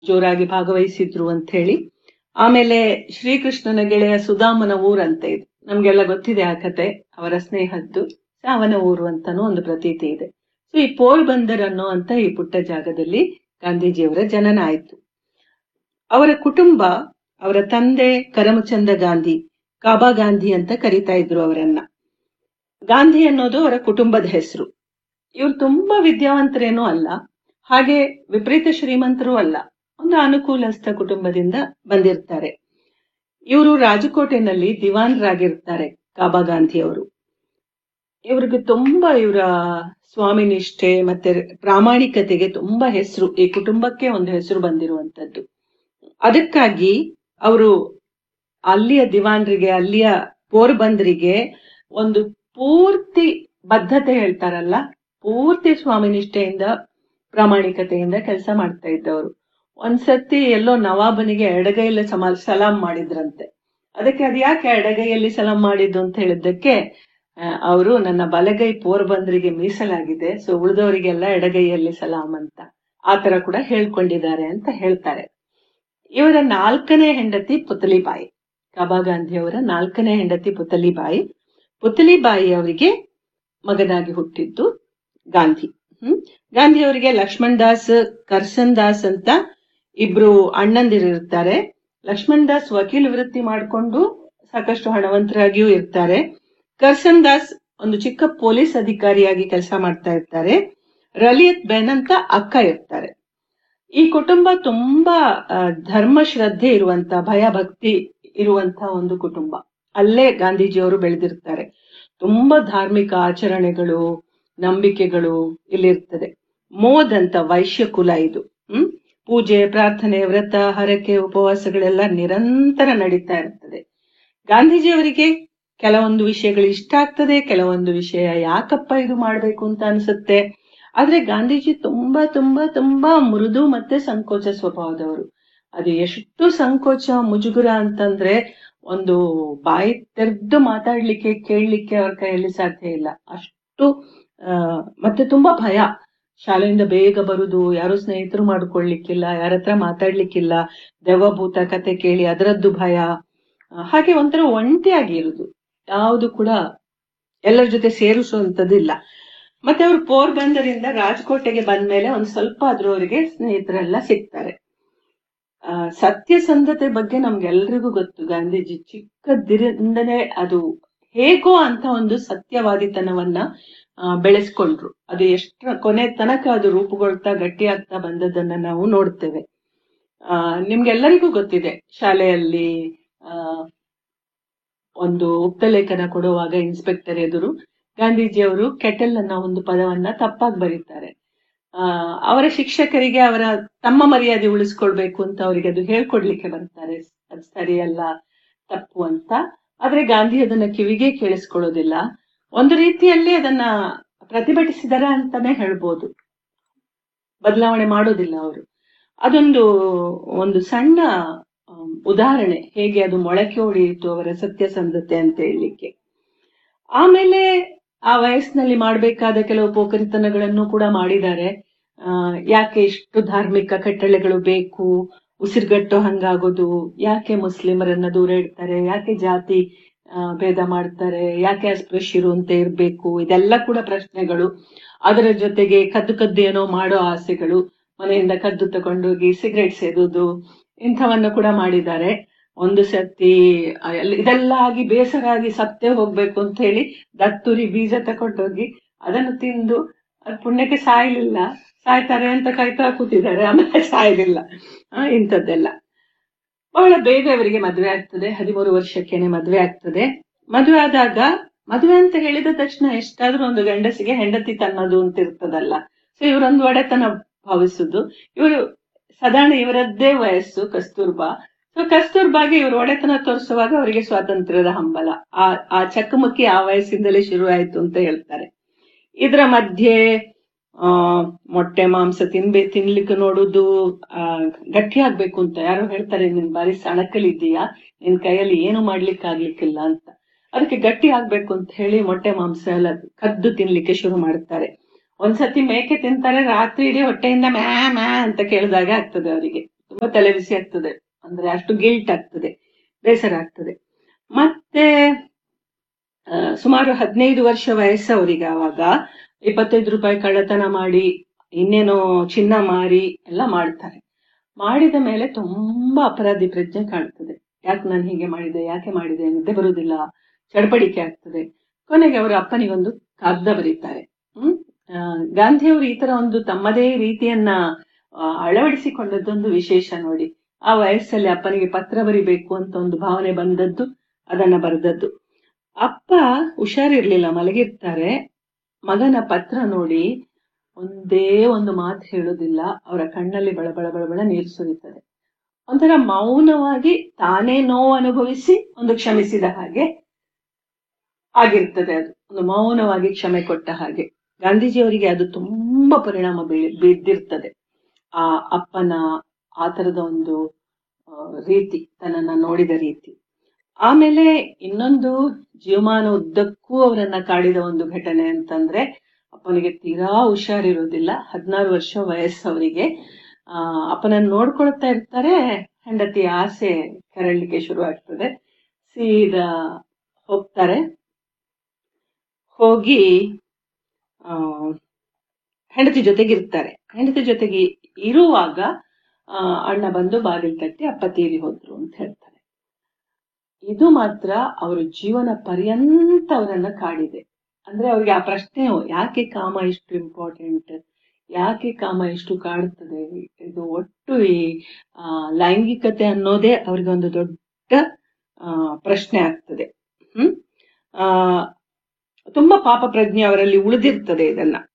ಜೋರಾಗಿ ಭಾಗವಹಿಸಿದ್ರು ಅಂತ ಹೇಳಿ ಆಮೇಲೆ ಶ್ರೀಕೃಷ್ಣನ ಗೆಳೆಯ ಸುಧಾಮನ ಊರಂತ ಇದೆ ನಮ್ಗೆಲ್ಲ ಗೊತ್ತಿದೆ ಆ ಕತೆ ಅವರ ಸ್ನೇಹದ್ದು ಅವನ ಊರು ಅಂತಾನೂ ಒಂದು ಪ್ರತೀತಿ ಇದೆ ಸೊ ಈ ಪೋರ್ಬಂದರ್ ಅನ್ನೋ ಅಂತ ಈ ಪುಟ್ಟ ಜಾಗದಲ್ಲಿ ಗಾಂಧೀಜಿಯವರ ಜನನ ಆಯ್ತು ಅವರ ಕುಟುಂಬ ಅವರ ತಂದೆ ಕರಮಚಂದ ಗಾಂಧಿ ಕಾಬಾ ಗಾಂಧಿ ಅಂತ ಕರಿತಾ ಇದ್ರು ಅವರನ್ನ ಗಾಂಧಿ ಅನ್ನೋದು ಅವರ ಕುಟುಂಬದ ಹೆಸರು ಇವ್ರು ತುಂಬಾ ವಿದ್ಯಾವಂತರೇನೂ ಅಲ್ಲ ಹಾಗೆ ವಿಪರೀತ ಶ್ರೀಮಂತರೂ ಅಲ್ಲ ಒಂದು ಅನುಕೂಲಸ್ಥ ಕುಟುಂಬದಿಂದ ಬಂದಿರ್ತಾರೆ ಇವರು ರಾಜಕೋಟೆನಲ್ಲಿ ದಿವಾನ್ರಾಗಿರ್ತಾರೆ ಕಾಬಾ ಗಾಂಧಿ ಅವರು ಇವ್ರಿಗೆ ತುಂಬಾ ಇವರ ಸ್ವಾಮಿ ನಿಷ್ಠೆ ಮತ್ತೆ ಪ್ರಾಮಾಣಿಕತೆಗೆ ತುಂಬಾ ಹೆಸರು ಈ ಕುಟುಂಬಕ್ಕೆ ಒಂದು ಹೆಸರು ಬಂದಿರುವಂತದ್ದು ಅದಕ್ಕಾಗಿ ಅವರು ಅಲ್ಲಿಯ ದಿವಾನ್ರಿಗೆ ಅಲ್ಲಿಯ ಪೋರ್ಬಂದರಿಗೆ ಒಂದು ಪೂರ್ತಿ ಬದ್ಧತೆ ಹೇಳ್ತಾರಲ್ಲ ಪೂರ್ತಿ ಸ್ವಾಮಿ ನಿಷ್ಠೆಯಿಂದ ಪ್ರಾಮಾಣಿಕತೆಯಿಂದ ಕೆಲಸ ಮಾಡ್ತಾ ಇದ್ದವರು ಒಂದ್ಸತಿ ಎಲ್ಲೋ ನವಾಬನಿಗೆ ಎಡಗೈಯಲ್ಲಿ ಸಮ ಸಲಾಂ ಮಾಡಿದ್ರಂತೆ ಅದಕ್ಕೆ ಅದ್ ಯಾಕೆ ಎಡಗೈಯಲ್ಲಿ ಸಲಾಂ ಮಾಡಿದ್ದು ಅಂತ ಹೇಳಿದ್ದಕ್ಕೆ ಅವರು ನನ್ನ ಬಲಗೈ ಪೋರ್ಬಂದರಿಗೆ ಮೀಸಲಾಗಿದೆ ಸೊ ಉಳಿದವರಿಗೆಲ್ಲ ಎಡಗೈಯಲ್ಲಿ ಸಲಾಂ ಅಂತ ಆತರ ಕೂಡ ಹೇಳ್ಕೊಂಡಿದ್ದಾರೆ ಅಂತ ಹೇಳ್ತಾರೆ ಇವರ ನಾಲ್ಕನೇ ಹೆಂಡತಿ ಪುತಲಿಬಾಯಿ ಕಾಬಾ ಗಾಂಧಿ ಅವರ ನಾಲ್ಕನೇ ಹೆಂಡತಿ ಪುತಲಿಬಾಯಿ ಪುತಲಿಬಾಯಿ ಅವರಿಗೆ ಮಗನಾಗಿ ಹುಟ್ಟಿದ್ದು ಗಾಂಧಿ ಹ್ಮ್ ಗಾಂಧಿ ಅವರಿಗೆ ಲಕ್ಷ್ಮಣ್ ದಾಸ್ ಕರ್ಸನ್ ದಾಸ್ ಅಂತ ಇಬ್ರು ಅಣ್ಣಂದಿರಿರ್ತಾರೆ ಲಕ್ಷ್ಮಣ್ ದಾಸ್ ವಕೀಲ್ ವೃತ್ತಿ ಮಾಡಿಕೊಂಡು ಸಾಕಷ್ಟು ಹಣವಂತರಾಗಿಯೂ ಇರ್ತಾರೆ ಕರ್ಸನ್ ದಾಸ್ ಒಂದು ಚಿಕ್ಕ ಪೊಲೀಸ್ ಅಧಿಕಾರಿಯಾಗಿ ಕೆಲಸ ಮಾಡ್ತಾ ಇರ್ತಾರೆ ರಲಿಯತ್ ಬೆನ್ ಅಂತ ಅಕ್ಕ ಇರ್ತಾರೆ ಈ ಕುಟುಂಬ ತುಂಬಾ ಧರ್ಮ ಶ್ರದ್ಧೆ ಇರುವಂತ ಭಯ ಭಕ್ತಿ ಇರುವಂತ ಒಂದು ಕುಟುಂಬ ಅಲ್ಲೇ ಗಾಂಧೀಜಿಯವರು ಬೆಳೆದಿರ್ತಾರೆ ತುಂಬಾ ಧಾರ್ಮಿಕ ಆಚರಣೆಗಳು ನಂಬಿಕೆಗಳು ಇಲ್ಲಿರ್ತದೆ ಮೋದ್ ಅಂತ ವೈಶ್ಯ ಕುಲ ಇದು ಹ್ಮ್ ಪೂಜೆ ಪ್ರಾರ್ಥನೆ ವ್ರತ ಹರಕೆ ಉಪವಾಸಗಳೆಲ್ಲ ನಿರಂತರ ನಡೀತಾ ಇರ್ತದೆ ಗಾಂಧೀಜಿಯವರಿಗೆ ಕೆಲವೊಂದು ವಿಷಯಗಳು ಇಷ್ಟ ಆಗ್ತದೆ ಕೆಲವೊಂದು ವಿಷಯ ಯಾಕಪ್ಪ ಇದು ಮಾಡ್ಬೇಕು ಅಂತ ಅನ್ಸುತ್ತೆ ಆದ್ರೆ ಗಾಂಧೀಜಿ ತುಂಬಾ ತುಂಬಾ ತುಂಬಾ ಮೃದು ಮತ್ತೆ ಸಂಕೋಚ ಸ್ವಭಾವದವರು ಅದು ಎಷ್ಟು ಸಂಕೋಚ ಮುಜುಗುರ ಅಂತಂದ್ರೆ ಒಂದು ಬಾಯಿ ತೆರೆದು ಮಾತಾಡ್ಲಿಕ್ಕೆ ಕೇಳಲಿಕ್ಕೆ ಅವ್ರ ಕೈಯಲ್ಲಿ ಸಾಧ್ಯ ಇಲ್ಲ ಅಷ್ಟು ಆ ಮತ್ತೆ ತುಂಬಾ ಭಯ ಶಾಲೆಯಿಂದ ಬೇಗ ಬರುದು ಯಾರು ಸ್ನೇಹಿತರು ಮಾಡ್ಕೊಳ್ಲಿಕ್ಕಿಲ್ಲ ಯಾರ ಹತ್ರ ಮಾತಾಡ್ಲಿಕ್ಕಿಲ್ಲ ದೆವ್ವಭೂತ ಕತೆ ಕೇಳಿ ಅದರದ್ದು ಭಯ ಹಾಗೆ ಒಂಥರ ಒಂಟಿಯಾಗಿ ಇರುದು ಯಾವುದು ಕೂಡ ಎಲ್ಲರ ಜೊತೆ ಸೇರಿಸುವಂತದ್ದಿಲ್ಲ ಮತ್ತೆ ಅವರು ಪೋರ್ಬಂದರಿಂದ ರಾಜಕೋಟೆಗೆ ಬಂದ್ಮೇಲೆ ಒಂದ್ ಸ್ವಲ್ಪ ಆದ್ರೂ ಅವರಿಗೆ ಸ್ನೇಹಿತರೆಲ್ಲ ಸಿಗ್ತಾರೆ ಆ ಸತ್ಯಸಂಧತೆ ಬಗ್ಗೆ ನಮ್ಗೆಲ್ರಿಗೂ ಗೊತ್ತು ಗಾಂಧೀಜಿ ಚಿಕ್ಕದಿರಿಂದನೇ ಅದು ಹೇಗೋ ಅಂತ ಒಂದು ಸತ್ಯವಾದಿತನವನ್ನ ಬೆಳೆಸ್ಕೊಂಡ್ರು ಅದು ಎಷ್ಟರ ಕೊನೆ ತನಕ ಅದು ರೂಪುಗೊಳ್ತಾ ಗಟ್ಟಿಯಾಗ್ತಾ ಬಂದದನ್ನ ನಾವು ನೋಡ್ತೇವೆ ಆ ನಿಮ್ಗೆಲ್ಲರಿಗೂ ಗೊತ್ತಿದೆ ಶಾಲೆಯಲ್ಲಿ ಆ ಒಂದು ಉಕ್ತಲೇಖನ ಕೊಡುವಾಗ ಇನ್ಸ್ಪೆಕ್ಟರ್ ಎದುರು ಗಾಂಧೀಜಿಯವರು ಕೆಟಲ್ ಅನ್ನೋ ಒಂದು ಪದವನ್ನ ತಪ್ಪಾಗಿ ಬರೀತಾರೆ ಆ ಅವರ ಶಿಕ್ಷಕರಿಗೆ ಅವರ ತಮ್ಮ ಮರ್ಯಾದೆ ಉಳಿಸ್ಕೊಳ್ಬೇಕು ಅಂತ ಅವರಿಗೆ ಅದು ಹೇಳ್ಕೊಡ್ಲಿಕ್ಕೆ ಬರ್ತಾರೆ ಅದು ಸರಿಯಲ್ಲ ತಪ್ಪು ಅಂತ ಆದ್ರೆ ಗಾಂಧಿ ಅದನ್ನ ಕಿವಿಗೆ ಕೇಳಿಸ್ಕೊಳ್ಳೋದಿಲ್ಲ ಒಂದು ರೀತಿಯಲ್ಲಿ ಅದನ್ನ ಪ್ರತಿಭಟಿಸಿದಾರ ಅಂತಾನೆ ಹೇಳ್ಬೋದು ಬದಲಾವಣೆ ಮಾಡೋದಿಲ್ಲ ಅವರು ಅದೊಂದು ಒಂದು ಸಣ್ಣ ಉದಾಹರಣೆ ಹೇಗೆ ಅದು ಮೊಳಕೆ ಹೊಡೆಯಿತು ಅವರ ಸತ್ಯಸಂಧತೆ ಅಂತ ಹೇಳಲಿಕ್ಕೆ ಆಮೇಲೆ ಆ ವಯಸ್ಸಿನಲ್ಲಿ ಮಾಡಬೇಕಾದ ಕೆಲವು ಪೋಖರಿತನಗಳನ್ನು ಕೂಡ ಮಾಡಿದ್ದಾರೆ ಆ ಯಾಕೆ ಇಷ್ಟು ಧಾರ್ಮಿಕ ಕಟ್ಟಳೆಗಳು ಬೇಕು ಉಸಿರುಗಟ್ಟು ಹಂಗಾಗೋದು ಯಾಕೆ ಮುಸ್ಲಿಮರನ್ನ ದೂರ ಇಡ್ತಾರೆ ಯಾಕೆ ಜಾತಿ ಭೇದ ಮಾಡ್ತಾರೆ ಯಾಕೆ ಅಸ್ಪೃಶ್ಯರು ಅಂತ ಇರ್ಬೇಕು ಇದೆಲ್ಲ ಕೂಡ ಪ್ರಶ್ನೆಗಳು ಅದರ ಜೊತೆಗೆ ಕದ್ದು ಕದ್ದು ಏನೋ ಮಾಡೋ ಆಸೆಗಳು ಮನೆಯಿಂದ ಕದ್ದು ತಗೊಂಡೋಗಿ ಸಿಗರೇಟ್ ಸೇದುದು ಇಂಥವನ್ನು ಕೂಡ ಮಾಡಿದ್ದಾರೆ ಒಂದು ಸರ್ತಿ ಇದೆಲ್ಲ ಆಗಿ ಬೇಸರ ಆಗಿ ಸತ್ತೇ ಹೋಗ್ಬೇಕು ಅಂತ ಹೇಳಿ ದತ್ತುರಿ ಬೀಜ ತಗೊಂಡೋಗಿ ಅದನ್ನು ತಿಂದು ಅದ್ ಪುಣ್ಯಕ್ಕೆ ಸಾಯ್ಲಿಲ್ಲ ಸಾಯ್ತಾರೆ ಅಂತ ಕಾಯ್ತಾ ಕೂತಿದ್ದಾರೆ ಆಮೇಲೆ ಸಾಯ್ಲಿಲ್ಲ ಇಂಥದ್ದೆಲ್ಲ ಬಹಳ ಬೇಗ ಇವರಿಗೆ ಮದುವೆ ಆಗ್ತದೆ ಹದಿಮೂರು ವರ್ಷಕ್ಕೇನೆ ಮದುವೆ ಆಗ್ತದೆ ಮದುವೆ ಆದಾಗ ಮದುವೆ ಅಂತ ಹೇಳಿದ ತಕ್ಷಣ ಎಷ್ಟಾದ್ರೂ ಒಂದು ಗಂಡಸಿಗೆ ಹೆಂಡತಿ ತನ್ನದು ಅಂತ ಇರ್ತದಲ್ಲ ಸೊ ಇವರೊಂದು ಒಡೆತನ ಭಾವಿಸುದು ಇವರು ಸಾಧಾರಣ ಇವರದ್ದೇ ವಯಸ್ಸು ಕಸ್ತೂರ್ಬಾ ಸೊ ಕಸ್ತೂರ್ಬಾಗೆ ಇವರು ಒಡೆತನ ತೋರಿಸುವಾಗ ಅವರಿಗೆ ಸ್ವಾತಂತ್ರ್ಯದ ಹಂಬಲ ಆ ಆ ಚಕಮಕಿ ಆ ವಯಸ್ಸಿಂದಲೇ ಶುರು ಆಯ್ತು ಅಂತ ಹೇಳ್ತಾರೆ ಇದರ ಮಧ್ಯೆ ಆ ಮೊಟ್ಟೆ ಮಾಂಸ ತಿನ್ಬೇ ತಿನ್ಲಿಕ್ಕೆ ನೋಡುದು ಆ ಗಟ್ಟಿ ಆಗ್ಬೇಕು ಅಂತ ಯಾರೋ ಹೇಳ್ತಾರೆ ನಿನ್ ಬಾರಿ ಸಣಕಲಿದ್ದೀಯಾ ನಿನ್ ಕೈಯಲ್ಲಿ ಏನು ಮಾಡ್ಲಿಕ್ಕೆ ಆಗ್ಲಿಕ್ಕಿಲ್ಲ ಅಂತ ಅದಕ್ಕೆ ಗಟ್ಟಿ ಆಗ್ಬೇಕು ಅಂತ ಹೇಳಿ ಮೊಟ್ಟೆ ಮಾಂಸ ಎಲ್ಲ ಕದ್ದು ತಿನ್ಲಿಕ್ಕೆ ಶುರು ಮಾಡ್ತಾರೆ ಒಂದ್ಸತಿ ಮೇಕೆ ತಿಂತಾರೆ ರಾತ್ರಿ ಇಡೀ ಹೊಟ್ಟೆಯಿಂದ ಮ್ಯಾ ಮ್ಯಾ ಅಂತ ಕೇಳಿದಾಗ ಆಗ್ತದೆ ಅವರಿಗೆ ತುಂಬಾ ತಲೆ ಬಿಸಿ ಆಗ್ತದೆ ಅಂದ್ರೆ ಅಷ್ಟು ಗಿಲ್ಟ್ ಆಗ್ತದೆ ಬೇಸರ ಆಗ್ತದೆ ಮತ್ತೆ ಆ, ಸುಮಾರು ಹದಿನೈದು ವರ್ಷ ವಯಸ್ಸು ಅವರಿಗೆ ಆವಾಗ ಇಪ್ಪತ್ತೈದು ರೂಪಾಯಿ ಕಳ್ಳತನ ಮಾಡಿ ಇನ್ನೇನೋ ಚಿನ್ನ ಮಾರಿ ಎಲ್ಲ ಮಾಡ್ತಾರೆ ಮಾಡಿದ ಮೇಲೆ ತುಂಬಾ ಅಪರಾಧಿ ಪ್ರಜ್ಞೆ ಕಾಣ್ತದೆ ಯಾಕೆ ನಾನು ಹೀಗೆ ಮಾಡಿದೆ ಯಾಕೆ ಮಾಡಿದೆ ನಿದ್ದೆ ಬರುವುದಿಲ್ಲ ಚಡಪಡಿಕೆ ಆಗ್ತದೆ ಕೊನೆಗೆ ಅವರ ಅಪ್ಪನಿಗೊಂದು ಕಾಗ್ದ ಬರೀತಾರೆ ಹ್ಮ್ ಆ, ಗಾಂಧಿಯವರು ಈ ತರ ಒಂದು ತಮ್ಮದೇ ರೀತಿಯನ್ನ ಆ, ಅಳವಡಿಸಿಕೊಂಡದ್ದೊಂದು ವಿಶೇಷ ನೋಡಿ ಆ ವಯಸ್ಸಲ್ಲಿ ಅಪ್ಪನಿಗೆ ಪತ್ರ ಬರಿಬೇಕು ಅಂತ ಒಂದು ಭಾವನೆ ಬಂದದ್ದು ಅದನ್ನ ಬರೆದದ್ದು ಅಪ್ಪ ಹುಷಾರಿರ್ಲಿಲ್ಲ ಮಲಗಿರ್ತಾರೆ ಮಗನ ಪತ್ರ ನೋಡಿ ಒಂದೇ ಒಂದು ಮಾತು ಹೇಳೋದಿಲ್ಲ ಅವರ ಕಣ್ಣಲ್ಲಿ ಬಳಬಳ ಬಳಬಳ ನೀರು ಸುರಿತದೆ ಒಂಥರ ಮೌನವಾಗಿ ತಾನೇ ನೋವು ಅನುಭವಿಸಿ ಒಂದು ಕ್ಷಮಿಸಿದ ಹಾಗೆ ಆಗಿರ್ತದೆ ಅದು ಒಂದು ಮೌನವಾಗಿ ಕ್ಷಮೆ ಕೊಟ್ಟ ಹಾಗೆ ಗಾಂಧೀಜಿಯವರಿಗೆ ಅದು ತುಂಬಾ ಪರಿಣಾಮ ಬೀಳ್- ಬಿದ್ದಿರ್ತದೆ ಆ ಅಪ್ಪನ ಆ ತರದ ಒಂದು ಆ, ರೀತಿ ತನ್ನನ್ನ ನೋಡಿದ ರೀತಿ ಆಮೇಲೆ ಇನ್ನೊಂದು ಜೀವಮಾನ ಉದ್ದಕ್ಕೂ ಅವರನ್ನ ಕಾಡಿದ ಒಂದು ಘಟನೆ ಅಂತಂದ್ರೆ ಅಪ್ಪನಿಗೆ ತೀರಾ ಹುಷಾರಿರೋದಿಲ್ಲ ಹದಿನಾರು ವರ್ಷ ವಯಸ್ಸು ಅವರಿಗೆ ಆ ಅಪ್ಪನನ್ನ ನೋಡ್ಕೊಳ್ತಾ ಇರ್ತಾರೆ ಹೆಂಡತಿ ಆಸೆ ಕರಳ್ಲಿಕ್ಕೆ ಶುರು ಆಗ್ತದೆ ಸೀದಾ ಹೋಗ್ತಾರೆ ಹೋಗಿ ಆ ಹೆಂಡತಿ ಜೊತೆಗಿರ್ತಾರೆ ಹೆಂಡತಿ ಜೊತೆಗೆ ಇರುವಾಗ ಆ, ಅಣ್ಣ ಬಂದು ಬಾಗಿಲು ತಟ್ಟಿ ಅಪ್ಪ ತೀರಿ ಹೋದ್ರು ಅಂತ ಹೇಳ್ತಾರೆ ಇದು ಮಾತ್ರ ಅವರ ಜೀವನ ಪರ್ಯಂತ ಅವರನ್ನ ಕಾಡಿದೆ ಅಂದ್ರೆ ಅವ್ರಿಗೆ ಆ ಪ್ರಶ್ನೆ ಯಾಕೆ ಕಾಮ ಇಷ್ಟು ಇಂಪಾರ್ಟೆಂಟ್ ಯಾಕೆ ಕಾಮ ಇಷ್ಟು ಕಾಡುತ್ತದೆ ಇದು ಒಟ್ಟು ಈ ಆ, ಲೈಂಗಿಕತೆ ಅನ್ನೋದೇ ಅವ್ರಿಗೆ ಒಂದು ದೊಡ್ಡ ಆ, ಪ್ರಶ್ನೆ ಆಗ್ತದೆ ಹ್ಮ್ ಆ ತುಂಬಾ ಪಾಪ ಪ್ರಜ್ಞೆ ಅವರಲ್ಲಿ ಉಳಿದಿರ್ತದೆ ಇದನ್ನ